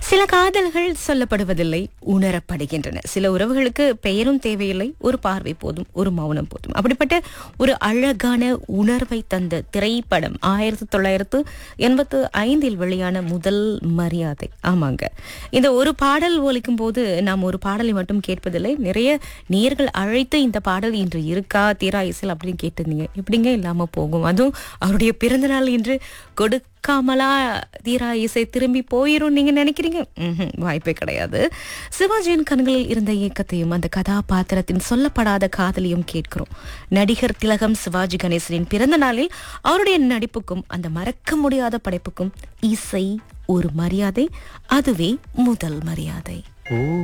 சில காதல்கள் சொல்லப்படுவதில்லை உணரப்படுகின்றன சில உறவுகளுக்கு பெயரும் தேவையில்லை ஒரு பார்வை போதும் ஒரு மௌனம் போதும் அப்படிப்பட்ட ஒரு அழகான உணர்வை தந்த திரைப்படம் ஆயிரத்தி தொள்ளாயிரத்து எண்பத்து ஐந்தில் வெளியான முதல் மரியாதை ஆமாங்க இந்த ஒரு பாடல் ஒலிக்கும் போது நாம் ஒரு பாடலை மட்டும் கேட்பதில்லை நிறைய நேர்கள் அழைத்து இந்த பாடல் இன்று இருக்கா தீரா இசல் அப்படின்னு கேட்டிருந்தீங்க எப்படிங்க இல்லாம போகும் அதுவும் அவருடைய பிறந்த நாள் இன்று கொடுக்காமலா தீரா இசை திரும்பி போயிரும் நீங்க நினைக்கிறீங்க ம்ஹும், வாய்ப்பே கிடையாது சிவாஜியின் கண்களில் இருந்த இயக்கத்தையும் அந்த கதாபாத்திரத்தின் சொல்லப்படாத காதலையும் கேட்கிறோம் நடிகர் திலகம் சிவாஜி கணேசனின் பிறந்த நாளில் அவருடைய நடிப்புக்கும் அந்த மறக்க முடியாத படைப்புக்கும் இசை ஒரு மரியாதை அதுவே முதல் மரியாதை ஓ